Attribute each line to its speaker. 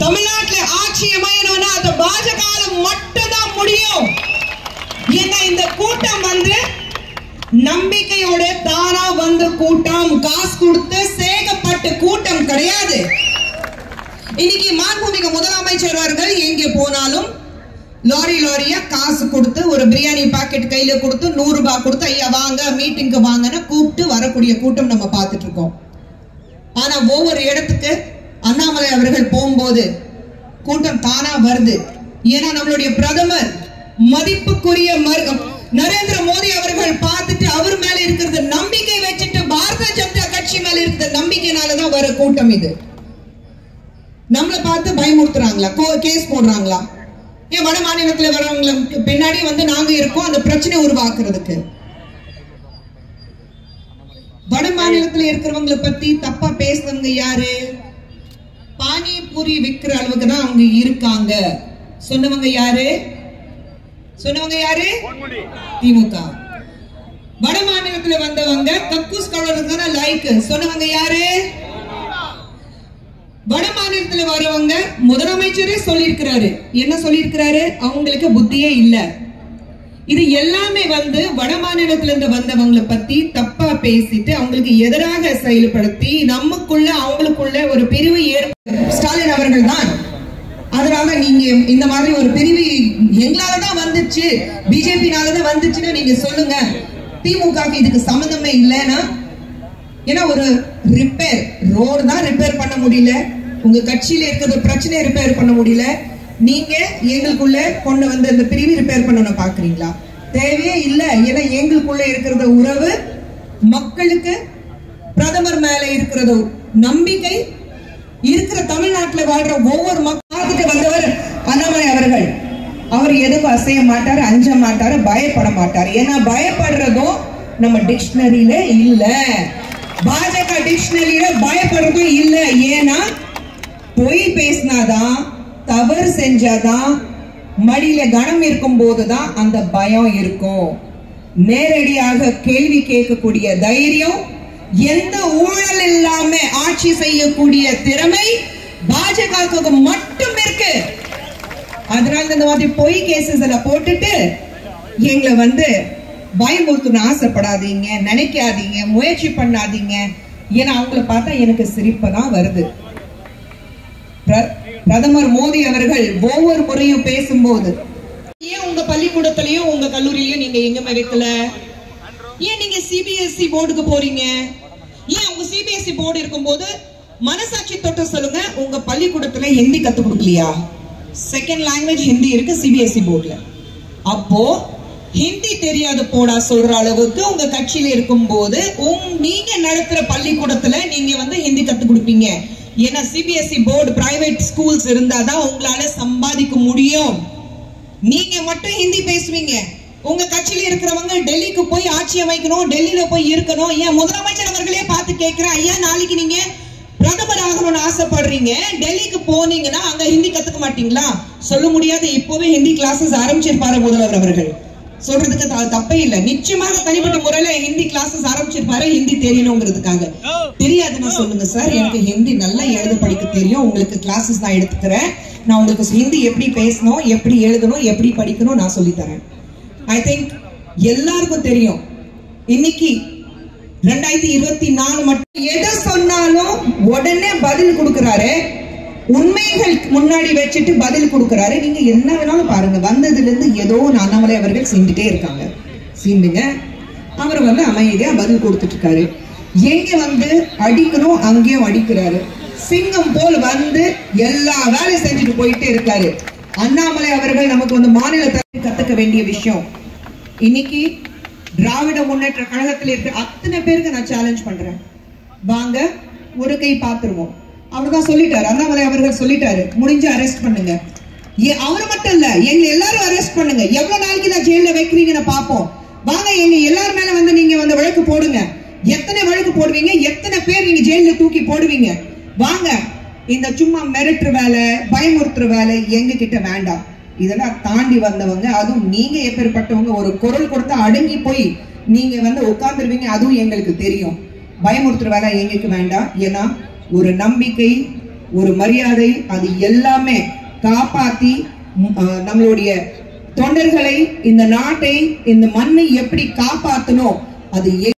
Speaker 1: தமிழ்நாட்டுல ஆட்சி அமையணும்னா அது பாஜக மட்டும்தான் முடியும் ஏன்னா இந்த கூட்டம் வந்து நம்பிக்கையோட தானா வந்த கூட்டம் காசு கொடுத்து சேகப்பட்ட கூட்டம் கிடையாது இன்னைக்கு மாண்புமிகு முதலமைச்சர் அவர்கள் எங்கே போனாலும் லாரி லாரியா காசு கொடுத்து ஒரு பிரியாணி பாக்கெட் கையில கொடுத்து நூறு ரூபாய் கொடுத்து ஐயா வாங்க மீட்டிங்க்கு வாங்கன்னு கூப்பிட்டு வரக்கூடிய கூட்டம் நம்ம பார்த்துட்டு இருக்கோம் ஆனா ஒவ்வொரு இடத்துக்கு அண்ணாமலை அவர்கள் போகும்போது கூட்டம் தானா வருது ஏன்னா நம்மளுடைய பிரதமர் மதிப்புக்குரிய மரு- நரேந்திர மோடி அவர்கள் பார்த்துட்டு அவர் மேல இருக்கிறது நம்பிக்கை வச்சுட்டு பாரதிய ஜனதா கட்சி மேல இருக்கிற நம்பிக்கைனாலதான் வர கூட்டம் இது நம்மளை பார்த்து பயமுறுத்துறாங்களா கோ- கேஸ் போடுறாங்களா ஏன் வட மாநிலத்துல வரவங்களுக்கு பின்னாடி வந்து நாங்க இருக்கோம் அந்த பிரச்சனை உருவாக்குறதுக்கு வட மாநிலத்துல இருக்கிறவங்கள பத்தி தப்பா பேசுறவங்க யாரு பானிபூரி விக்கிற அளவுக்கு தான் அவங்க இருக்காங்க சொன்னவங்க யாரு சொன்னவங்க யாரு திமுக வட மாநிலத்துல வந்தவங்க கக்கூஸ் கவலருக்கு லைக் சொன்னவங்க யாரு வட மாநிலத்துல வரவங்க முதலமைச்சரே சொல்லியிருக்கிறாரு என்ன சொல்லியிருக்கிறாரு அவங்களுக்கு புத்தியே இல்ல இது எல்லாமே வந்து வட மாநிலத்துல இருந்து வந்தவங்களை பத்தி தப்பா பேசிட்டு அவங்களுக்கு எதிராக செயல்படுத்தி நமக்குள்ள அவங்களுக்குள்ள ஒரு பிரிவு ஏற்ப ஸ்டாலின் அவர்கள் தான் அதனால நீங்க இந்த மாதிரி ஒரு பிரிவு எங்களாலதான் வந்துச்சு பிஜேபினாலதான் வந்துச்சுன்னு நீங்க சொல்லுங்க திமுக இதுக்கு சம்மந்தமே இல்லைன்னா ஏன்னா ஒரு ரிப்பேர் ரோடு தான் ரிப்பேர் பண்ண முடியல உங்க கட்சியில இருக்கிற பிரச்சனையை ரிப்பேர் பண்ண முடியல நீங்க எங்களுக்குள்ள கொண்டு வந்து இந்த பிரிவு ரிப்பேர் பண்ணணும் பாக்குறீங்களா தேவையே இல்ல ஏன்னா எங்களுக்குள்ள இருக்கிறத உறவு மக்களுக்கு பிரதமர் மேல இருக்கிறது நம்பிக்கை இருக்கிற தமிழ்நாட்டுல வாழ்ற ஒவ்வொரு மக்களுக்கு வந்தவர் அண்ணாமலை அவர்கள் அவர் எதுக்கும் அசைய மாட்டாரு அஞ்ச மாட்டாரு பயப்பட மாட்டாரு ஏன்னா பயப்படுறதும் நம்ம டிக்ஷனரியில இல்ல பாஜக டிக்ஷனரியில பயப்படுறதும் இல்ல ஏன்னா பொய் பேசினாதான் தவறு செஞ்சாதான் மடியில கணம் இருக்கும் போதுதான் அந்த பயம் இருக்கும் நேரடியாக கேள்வி கேட்கக்கூடிய தைரியம் எந்த ஊழல் இல்லாம ஆட்சி செய்யக்கூடிய திறமை பாஜகவுக்கு மட்டும் இருக்கு அதனால இந்த மாதிரி பொய் கேசஸ் எல்லாம் போட்டுட்டு எங்களை வந்து பயமுறுத்தணும் ஆசைப்படாதீங்க நினைக்காதீங்க முயற்சி பண்ணாதீங்க ஏன்னா அவங்கள பார்த்தா எனக்கு சிரிப்பு தான் வருது பிர- பிரதமர் மோடி அவர்கள் ஒவ்வொரு முறையும் பேசும்போது ஏன் உங்க பள்ளிக்கூடத்திலயும் உங்க கல்லூரியிலயும் நீங்க எங்க வைக்கல ஏன் நீங்க சிபிஎஸ்இ போர்டுக்கு போறீங்க ஏன் உங்க சிபிஎஸ்இ போர்டு இருக்கும்போது மனசாட்சி தொட்டு சொல்லுங்க உங்க பள்ளிக்கூடத்துல ஹிந்தி கத்து கொடுக்கலையா செகண்ட் லாங்குவேஜ் ஹிந்தி இருக்கு சிபிஎஸ்இ போர்டுல அப்போ ஹிந்தி தெரியாத போடா சொல்ற அளவுக்கு உங்க கட்சியில இருக்கும்போது உங் நீங்க நடத்துற பள்ளிக்கூடத்துல நீங்க வந்து ஹிந்தி கத்து கொடுப்பீங்க ஏன்னா சிபிஎஸ்இ போர்டு பிரைவேட் ஸ்கூல்ஸ் இருந்தாதான் உங்களால சம்பாதிக்க முடியும் நீங்க மட்டும் ஹிந்தி பேசுவீங்க உங்க கட்சியில இருக்கிறவங்க டெல்லிக்கு போய் ஆட்சி அமைக்கணும் டெல்லியில போய் இருக்கணும் ஏன் முதலமைச்சர் அவர்களே பார்த்து கேட்கிறேன் ஐயா நாளைக்கு நீங்க பிரதமர் ஆகணும்னு ஆசைப்படுறீங்க டெல்லிக்கு போனீங்கன்னா அங்க ஹிந்தி கத்துக்க மாட்டீங்களா சொல்ல முடியாது இப்போவே ஹிந்தி கிளாஸஸ் ஆரம்பிச்சிருப்பாரு முதல்வர் அவர்கள் சொல்றதுக்கு த- தப்பே இல்ல நிச்சயமாக தனிப்பட்ட முறையில ஹிந்தி கிளாஸஸ் ஆரம்பிச்சிருப்பாரு ஹிந்தி தெரியணுங்கிறதுக்காக தெரியாதுன்னு சொல்லுங்க சார் எனக்கு ஹிந்தி நல்லா எழுத படிக்க தெரியும் உங்களுக்கு கிளாஸஸ் நான் எடுத்துக்கிறேன் நான் உங்களுக்கு ஹிந்தி எப்படி பேசணும் எப்படி எழுதணும் எப்படி படிக்கணும் நான் சொல்லித் தரேன் ஐ திங்க் எல்லாருக்கும் தெரியும் இன்னைக்கு ரெண்டாயிரத்தி இருபத்தி நாலு மட்டும் எதை சொன்னாலும் உடனே பதில் கொடுக்கறாரு உண்மைகள் முன்னாடி வச்சுட்டு பதில் கொடுக்கறாரு நீங்க என்ன வேணாலும் பாருங்க வந்ததுல இருந்து ஏதோ ஒரு அண்ணாமலை அவர்கள் செஞ்சுட்டே இருக்காங்க சீண்டுங்க அவர் வந்து அமைதியா பதில் கொடுத்துட்டு இருக்காரு எங்க வந்து அடிக்கணும் அங்கேயும் அடிக்கிறாரு சிங்கம் போல் வந்து எல்லா வேலையும் செஞ்சுட்டு போயிட்டே இருக்காரு அண்ணாமலை அவர்கள் நமக்கு வந்து மாநிலத்தை கத்துக்க வேண்டிய விஷயம் இன்னைக்கு திராவிட முன்னேற்ற கழகத்தில் இருக்க அத்தனை பேருக்கு நான் சேலஞ்ச் பண்றேன் வாங்க ஒரு கை பாத்துருவோம் அவர் தான் சொல்லிட்டாரு அண்ணாமலை அவர்கள் சொல்லிட்டாரு முடிஞ்சு அரெஸ்ட் பண்ணுங்க ஏ அவர் மட்டும் இல்ல எங்க எல்லாரும் அரெஸ்ட் பண்ணுங்க எவ்வளவு நாளைக்கு நான் ஜெயில வைக்கிறீங்கன்னு பாப்போம் வாங்க எங்க எல்லார் மேல வந்து நீங்க வந்து வழக்கு போடுங்க எத்தனை வழக்கு போடுவீங்க எத்தனை பேர் நீங்க ஜெயில தூக்கி போடுவீங்க வாங்க இந்த சும்மா மிரட்டுற வேலை பயமுறுத்துற வேலை எங்க கிட்ட வேண்டாம் இதெல்லாம் தாண்டி வந்தவங்க அதுவும் நீங்க எப்பேற்பட்டவங்க ஒரு குரல் கொடுத்தா அடங்கி போய் நீங்க வந்து உட்கார்ந்துருவீங்க அதுவும் எங்களுக்கு தெரியும் பயமுறுத்துற வேலை எங்களுக்கு வேண்டாம் ஏன்னா ஒரு நம்பிக்கை ஒரு மரியாதை அது எல்லாமே காப்பாத்தி ம், அஹ், நம்மளுடைய தொண்டர்களை இந்த நாட்டை இந்த மண்ணை எப்படி காப்பாத்தணும் அது